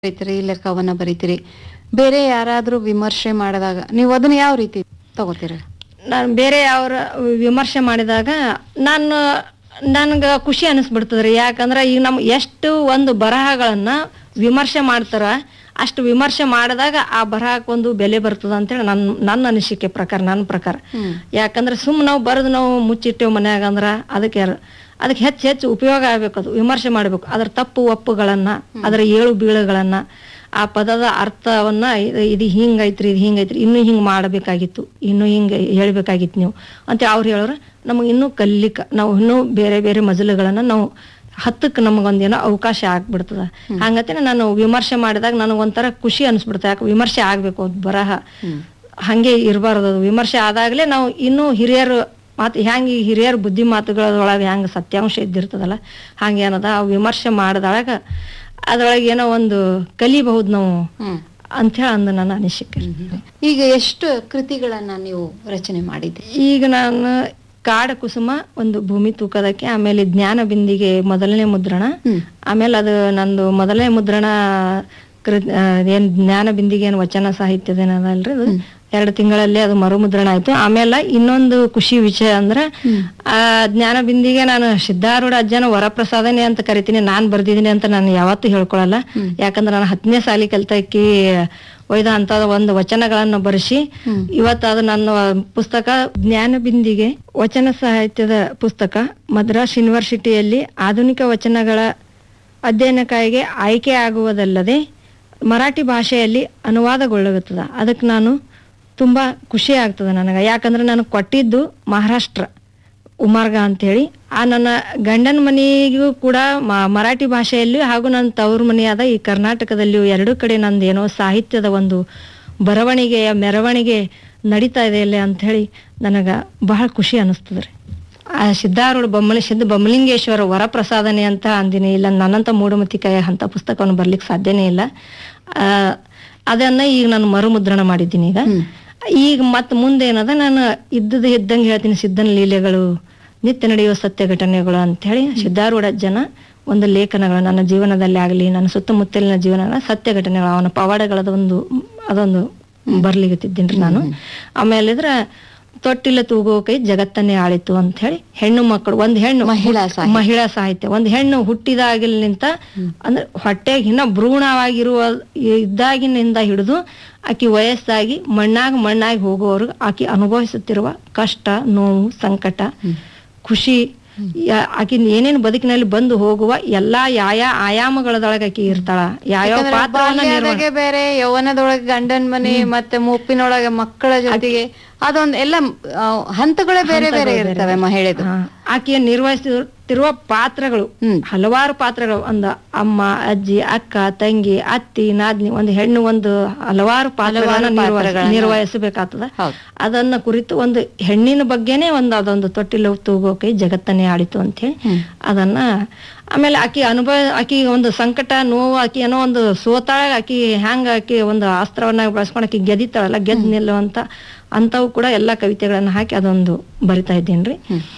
ಬರೀತೀರಿ ಇಲ್ಲ ಕವನ ಬರೀತೀರಿ ಬೇರೆ ಯಾರಾದ್ರೂ ವಿಮರ್ಶೆ ಮಾಡಿದಾಗ ನೀವು ಅದನ್ನ ಯಾವ ರೀತಿ ತಗೋತೀರ ನಾನು ಬೇರೆ ಅವ್ರ ವಿಮರ್ಶೆ ಮಾಡಿದಾಗ ನಾನು ನನ್ಗೆ ಖುಷಿ ಅನಿಸ್ಬಿಡ್ತದ್ರಿ ಯಾಕಂದ್ರೆ ಈಗ ನಮ್ ಎಷ್ಟು ಒಂದು ಬರಹಗಳನ್ನ ವಿಮರ್ಶೆ ಮಾಡ್ತಾರ ಅಷ್ಟು ವಿಮರ್ಶೆ ಮಾಡಿದಾಗ ಆ ಬರಹಕ್ಕೊಂದು ಬೆಲೆ ಬರ್ತದ ಅಂತೇಳಿ ನನ್ನ ನನ್ನ ಅನಿಸಿಕೆ ಪ್ರಕಾರ ನನ್ನ ಪ್ರಕಾರ ಯಾಕಂದ್ರೆ ಸುಮ್ ನಾವು ಬರೆದು ನಾವು ಮುಚ್ಚಿಟ್ಟೇವು ಮನ್ಯಾಗ ಅಂದ್ರ ಅದಕ್ಕೆ ಯಾರು ಅದಕ್ಕೆ ಹೆಚ್ಚು ಹೆಚ್ಚು ಉಪಯೋಗ ಆಗ್ಬೇಕು ಅದು ವಿಮರ್ಶೆ ಮಾಡ್ಬೇಕು ಅದ್ರ ತಪ್ಪು ಒಪ್ಪುಗಳನ್ನ ಅದರ ಏಳು ಬೀಳುಗಳನ್ನ ಆ ಪದದ ಅರ್ಥವನ್ನ ಇದು- ಇದು ಹಿಂಗೈತ್ರಿ ಇದು ಹಿಂಗೈತ್ರಿ ಇನ್ನೂ ಹಿಂಗ್ ಮಾಡಬೇಕಾಗಿತ್ತು ಇನ್ನೂ ಹಿಂಗೆ ಹೇಳ್ಬೇಕಾಗಿತ್ತು ನೀವು ಅಂತ ಅವ್ರು ಹೇಳೋರು ನಮಗೆ ಇನ್ನೂ ಕಲಿಕ ನಾವು ಇನ್ನೂ ಬೇರೆ ಬೇರೆ ಮಜಲುಗಳನ್ನ ನಾವು ಹತ್ತಕ್ಕೆ ನಮಗೊಂದೇನೋ ಅವಕಾಶ ಆಗ್ಬಿಡ್ತದ ಹಂಗತೇನೆ ನಾನು ವಿಮರ್ಶೆ ಮಾಡಿದಾಗ ನನಗೊಂಥರ ಖುಷಿ ಅನಿಸ್ಬಿಡ್ತದೆ ಯಾಕೆ ವಿಮರ್ಶೆ ಆಗ್ಬೇಕು ಅದು ಬರಹ ಹಂಗೆ ಇರಬಾರ್ದು ಅದು ವಿಮರ್ಶೆ ಆದಾಗಲೇ ನಾವು ಇನ್ನೂ ಹಿರಿಯರು ಮಾತು ಹೆಂಗೆ ಈ ಹಿರಿಯರ ಬುದ್ಧಿ ಮಾತುಗಳೊಳಗೆ ಹೆಂಗೆ ಸತ್ಯಾಂಶ ಇದ್ದಿರ್ತದಲ್ಲ ಹಂಗೆ ಏನದ ಆ ವಿಮರ್ಶೆ ಮಾಡಿದಾಗ ಅದ್ರೊಳಗೆ ಏನೋ ಒಂದು ಕಲಿಬಹುದು ನಾವು ಅಂಥೇಳಿ ಅಂದು ನನ್ನ ಅನಿಸಿಕೆ ಈಗ ಎಷ್ಟು ಕೃತಿಗಳನ್ನ ನೀವು ರಚನೆ ಮಾಡಿದ್ರಿ ಈಗ ನಾನು ಕಾಡ ಕುಸುಮ ಒಂದು ಭೂಮಿ ತೂಕದಕ್ಕೆ ಆಮೇಲೆ ಜ್ಞಾನ ಬಿಂದಿಗೆ ಮೊದಲನೇ ಮುದ್ರಣ ಆಮೇಲೆ ಅದು ನಂದು ಮೊದಲನೇ ಮುದ್ರಣ ಕೃ ಆ, ಏನ್ ಜ್ಞಾನ ಬಿಂದಿಗೆ ಏನು ವಚನ ಸಾಹಿತ್ಯದೇನದಲ್ರಿ ಅದು ಎರಡು ತಿಂಗಳಲ್ಲಿ ಅದು ಮರುಮುದ್ರಣ ಆಯ್ತು ಆಮೇಲೆ ಇನ್ನೊಂದು ಖುಷಿ ವಿಷಯ ಅಂದ್ರೆ ಆ ಜ್ಞಾನ ಬಿಂದಿಗೆ ನಾನು ಸಿದ್ಧಾರೂಢ ಅಜ್ಜನ ವರಪ್ರಸಾದನೆ ಅಂತ ಕರಿತೀನಿ ನಾನ್ ಬರ್ದಿದ್ದೀನಿ ಅಂತ ನಾನು ಯಾವತ್ತೂ ಹೇಳ್ಕೊಳಲ್ಲ ಯಾಕಂದ್ರೆ ನಾನು ಹತ್ತನೇ ಸಾಲಿ ಕಲ್ತಕ್ಕಿ ಒಯ್ದ ಅಂತ ಒಂದು ವಚನಗಳನ್ನು ಬರೆಸಿ ಇವತ್ತು ಅದು ನನ್ನ ಪುಸ್ತಕ ಜ್ಞಾನ ಬಿಂದಿಗೆ ವಚನ ಸಾಹಿತ್ಯದ ಪುಸ್ತಕ ಮದ್ರಾಸ್ ಯೂನಿವರ್ಸಿಟಿಯಲ್ಲಿ ಆಧುನಿಕ ವಚನಗಳ ಅಧ್ಯಯನಕ್ಕಾಗಿ ಆಯ್ಕೆ ಆಗುವುದಲ್ಲದೆ ಮರಾಠಿ ಭಾಷೆಯಲ್ಲಿ ಅನುವಾದಗೊಳ್ಳುತ್ತದೆ ಅದಕ್ಕೆ ನಾನು ತುಂಬಾ ಖುಷಿ ಆಗ್ತದೆ ನನಗೆ ಯಾಕಂದ್ರೆ ನನಗೆ ಕೊಟ್ಟಿದ್ದು ಮಹಾರಾಷ್ಟ್ರ ಉಮಾರ್ಗ ಅಂತೇಳಿ ಆ ನನ್ನ ಗಂಡನ ಮನೆಗೂ ಕೂಡ ಮ- ಮರಾಠಿ ಭಾಷೆಯಲ್ಲಿ ಹಾಗೂ ನನ್ನ ತವರು ಮನೆಯಾದ ಈ ಕರ್ನಾಟಕದಲ್ಲಿಯೂ ಎರಡೂ ಕಡೆ ನಂದು ಏನೋ ಸಾಹಿತ್ಯದ ಒಂದು ಬರವಣಿಗೆಯ ಮೆರವಣಿಗೆ ನಡೀತಾ ಇದೆ ಇಲ್ಲಿ ಅಂತ ಹೇಳಿ ನನಗೆ ಬಹಳ ಖುಷಿ ಅನಿಸ್ತದೆ ರೀ ಆ ಸಿದ್ಧಾರೂಢ ಬೊಮ್ಮಲಿ ಸಿದ್ಧ ಬೊಮ್ಮಲಿಂಗೇಶ್ವರ ವರಪ್ರಸಾದನೆ ಅಂತ ಅಂದಿನಿ ಇಲ್ಲ ನನ್ನಂತ ಮೂಢಮತಿ ಕೈ ಅಂತ ಪುಸ್ತಕವನ್ನು ಬರ್ಲಿಕ್ಕೆ ಸಾಧ್ಯನೇ ಇಲ್ಲ ಆ, ಅದನ್ನ ಈಗ ನಾನು ಮರುಮುದ್ರಣ ಮಾಡಿದ್ದೀನಿ ಈಗ ಈಗ ಮತ್ ಮುಂದೆ ಏನದ ನಾನು ಇದ್ದದ ಇದ್ದಂಗೆ ಹೇಳ್ತೀನಿ ಸಿದ್ಧನ ಲೀಲೆಗಳು ನಿತ್ಯ ನಡೆಯುವ ಸತ್ಯ ಘಟನೆಗಳು ಅಂತ ಹೇಳಿ ಸಿದ್ಧಾರೂಢ ಜನ ಒಂದು ಲೇಖನಗಳು ನನ್ನ ಜೀವನದಲ್ಲಿ ಆಗಲಿ ನನ್ನ ಸುತ್ತಮುತ್ತಲಿನ ಜೀವನ ಸತ್ಯ ಘಟನೆಗಳು ಅವನ ಪವಾಡಗಳದ ಒಂದು ಅದೊಂದು ಬರ್ಲಿಗತ್ತಿದ್ದೀನಿ ನಾನು ಆಮೇಲೆ ಇದ್ರ ತೊಟ್ಟಿಲ ತೂಗೋ ಕೈ ಜಗತ್ತನ್ನೇ ಆಳಿತು ಅಂತ ಹೇಳಿ ಹೆಣ್ಣು ಮಕ್ಕಳು ಒಂದ್ ಹೆಣ್ಣು ಮಹಿಳಾ ಸಾಹಿತ್ಯ. ಮಹಿಳಾ ಸಾಹಿತ್ಯ ಒಂದ್ ಹೆಣ್ಣು ಹುಟ್ಟಿದಾಗಿಲಿಂತ ಅಂದ್ರೆ ಹೊಟ್ಟೆಗೆ ಇನ್ನ ಭ್ರೂಣವಾಗಿರುವ ಇದ್ದಾಗಿನಿಂದ ಹಿಡಿದು ಆಕಿ ವಯಸ್ಸಾಗಿ ಮಣ್ಣಾಗ ಮಣ್ಣಾಗಿ ಹೋಗುವವರೆಗೂ ಆಕಿ ಅನುಭವಿಸುತ್ತಿರುವ ಕಷ್ಟ ನೋವು ಸಂಕಟ ಖುಷಿ ಯಾ- ಆಕಿ ಏನೇನು ಬದುಕಿನಲ್ಲಿ ಬಂದು ಹೋಗುವ ಎಲ್ಲಾ ಯಾಯಾ ಆಯಾಮಗಳದೊಳಗೆ ಆಕಿ ಇರ್ತಾಳ ಯಾವ್ಯಾವ ಯಾಕಂದ್ರೆ ಪಾತ್ರವನ್ನ ನಿರ್ವಹಣೆ ಬಾಲ್ಯದಾಗೆ ಬೇರೆ ಯೌವನದೊಳಗೆ ಗಂಡನ ಮನೆ ಮತ್ತೆ ಮುಪ್ಪಿನೊಳಗೆ ಮಕ್ಕಳ ಜೊತೆಗೆ ಅದೊಂದ್ ಎಲ್ಲ ಆ, ಹಂತಗಳೇ ಬೇರೆ ಬೇರೆ ಇರ್ತವೆ ಮಹಿಳೆದು ಹಾ. ಆಕೆಯ ನಿರ್ವಹಿಸುತ್ತಿರುವ ಪಾತ್ರಗಳು ಹಲವಾರು ಪಾತ್ರಗಳು ಒಂದು ಅಮ್ಮ ಅಜ್ಜಿ ಅಕ್ಕ ತಂಗಿ ಅತ್ತಿ ನಾದ್ನಿ ಒಂದು ಹೆಣ್ಣು ಒಂದು ಹಲವಾರು ಪಾತ್ರಗಳನ್ನ ನಿರ್ವಹಿಸ- ನಿರ್ವಹಿಸಬೇಕಾಗ್ತದ ಹೌದು. ಅದನ್ನ ಕುರಿತು ಒಂದು ಹೆಣ್ಣಿನ ಬಗ್ಗೆನೇ ಒಂದು ಅದೊಂದು ತೊಟ್ಟಿಲು ತೂಗೋಕೆ ಜಗತ್ತನ್ನೇ ಆಡಿತು ಅಂತ ಹೇಳಿ ಅದನ್ನ ಆಮೇಲೆ ಆಕಿ ಅನುಭವ ಆಕಿ ಒಂದು ಸಂಕಟ ನೋವು ಆಕಿ ಏನೋ ಒಂದು ಸೋತಾಳ ಆಕಿ ಹ್ಯಾಂಗ ಆಕಿ ಒಂದು ಅಸ್ತ್ರವನ್ನ ಬಳಸ್ಕೊಂಡು ಆಕಿ ಗೆದಿತಾಳಲ್ಲ ಗೆದ್ ನಿಲ್ಲುವಂತ ಅಂತವು ಕೂಡ ಎಲ್ಲಾ ಕವಿತೆಗಳನ್ನ ಹಾಕಿ ಅದೊಂದು ಬರಿತಾ ಇದ್ದೇನ್ರಿ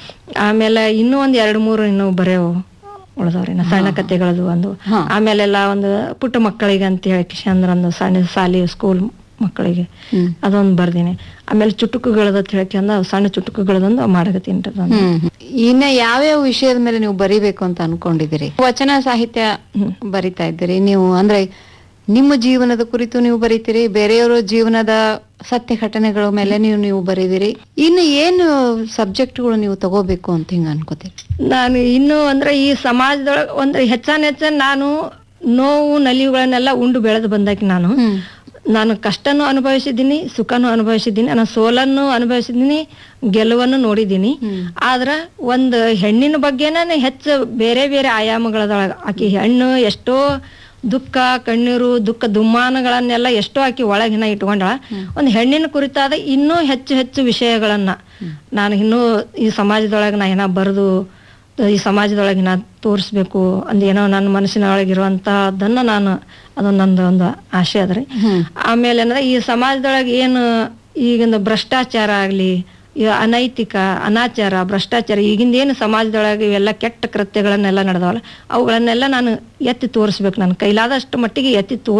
ಆಮೇಲೆ ಇನ್ನೂ ಒಂದ್ ಎರಡು ಮೂರು ಇನ್ನು ಬರೆಯವು ಉಳ್ದವ್ರಿ ನಾ ಸಣ್ಣ ಕಥೆಗಳದು ಒಂದು ಆಮೇಲೆಲ್ಲ ಒಂದು ಪುಟ್ಟ ಮಕ್ಕಳಿಗೆ ಅಂತ ಹೇಳಿ ಕಿಶಂದ್ರ ಒಂದು ಸಣ್ಣ ಸಾಲಿ ಸ್ಕೂಲ್ ಮಕ್ಕಳಿಗೆ ಅದೊಂದು ಬರ್ದೀನಿ ಆಮೇಲೆ ಚುಟುಕುಗಳದ ಹೇಳಕ್ಕೆ ಅಂದ ಸಣ್ಣ ಚುಟುಕುಗಳದೊಂದು ಮಾಡಕತ್ತೀನಿ ಅದೊಂದು ಹ್ಮ್ ಇನ್ನ ಯಾವ್ಯಾವ ವಿಷಯದ ಮೇಲೆ ನೀವು ಬರಿಬೇಕು ಅಂತ ಅನ್ಕೊಂಡಿದ್ದೀರಿ ವಚನ ಸಾಹಿತ್ಯ ಬರಿತಾ ಇದ್ದೀರಿ ನೀವು ಅಂದ್ರೆ ನಿಮ್ಮ ಜೀವನದ ಕುರಿತು ನೀವು ಬರೀತೀರಿ ಬೇರೆಯವರ ಜೀವನದ ಸತ್ಯ ಘಟನೆಗಳ ಮೇಲೆ ನೀವು ನೀವು ಬರೀದಿರಿ ಇನ್ನು ಏನು ಸಬ್ಜೆಕ್ಟ್ಗಳು ನೀವು ತಗೋಬೇಕು ಅಂತ ಹಿಂಗ ಅನ್ಕೋತೀರಿ ನಾನು ಇನ್ನು ಅಂದ್ರೆ ಈ ಸಮಾಜದೊಳಗೆ ಅಂದ್ರೆ ಹೆಚ್ಚಾನ್ ಹೆಚ್ಚಾನ್ ನಾನು ನೋವು ನಲಿವುಗಳನ್ನೆಲ್ಲ ಉಂಡು ಬೆಳೆದು ಬಂದಾಕಿ ನಾನು ನಾನು ಕಷ್ಟನೂ ಅನುಭವಿಸಿದ್ದೀನಿ ಸುಖನೂ ಅನುಭವಿಸಿದ್ದೀನಿ ನಾನು ಸೋಲನ್ನು ಅನುಭವಿಸಿದ್ದೀನಿ ಗೆಲುವನ್ನು ನೋಡಿದ್ದೀನಿ ಆದ್ರ ಒಂದು ಹೆಣ್ಣಿನ ಬಗ್ಗೆನೇ ಹೆಚ್ಚು ಬೇರೆ ಬೇರೆ ಆಯಾಮಗಳದೊಳಗ ಆಕಿ ಹೆಣ್ಣು ಎಷ್ಟೋ ದುಃಖ ಕಣ್ಣೀರು ದುಃಖ ದುಮ್ಮಾನಗಳನ್ನೆಲ್ಲ ಎಷ್ಟೋ ಆಕಿ ಒಳಗಿನ ಇಟ್ಕೊಂಡಳ ಒಂದು ಹೆಣ್ಣಿನ ಕುರಿತಾದ ಇನ್ನೂ ಹೆಚ್ಚು ಹೆಚ್ಚು ವಿಷಯಗಳನ್ನ ನಾನು ಇನ್ನೂ ಈ ಸಮಾಜದೊಳಗೆ ನಾ ಏನೋ ಬರೆದು ಈ ಸಮಾಜದೊಳಗೆ ನಾ ತೋರಿಸ್ಬೇಕು ಅಂದ್ ಏನೋ ನನ್ನ ಮನಸ್ಸಿನ ಒಳಗಿರುವಂತಹದನ್ನ ನಾನು ಅದೊಂದು ನಂದು ಒಂದು ಆಸೆ ಅದ್ರಿ ಆಮೇಲೆ ಏನಂದ್ರೆ ಈ ಸಮಾಜದೊಳಗೆ ಏನು ಈಗಿಂದ ಭ್ರಷ್ಟಾಚಾರ ಆಗ್ಲಿ ಈ ಅನೈತಿಕ ಅನಾಚಾರ ಭ್ರಷ್ಟಾಚಾರ ಈಗಿಂದ ಏನು ಸಮಾಜದೊಳಗೆ ಇವೆಲ್ಲ ಕೆಟ್ಟ ಕೃತ್ಯಗಳನ್ನೆಲ್ಲ ನಡೆದವಲ್ಲ ಅವುಗಳನ್ನೆಲ್ಲ ನಾನು ಎತ್ತಿ ತೋರಿಸ್ಬೇಕು ನನ್ನ ಕೈಲಾದಷ್ಟು ಮಟ್ಟಿಗೆ ಎತ್ತಿ ತೋರ್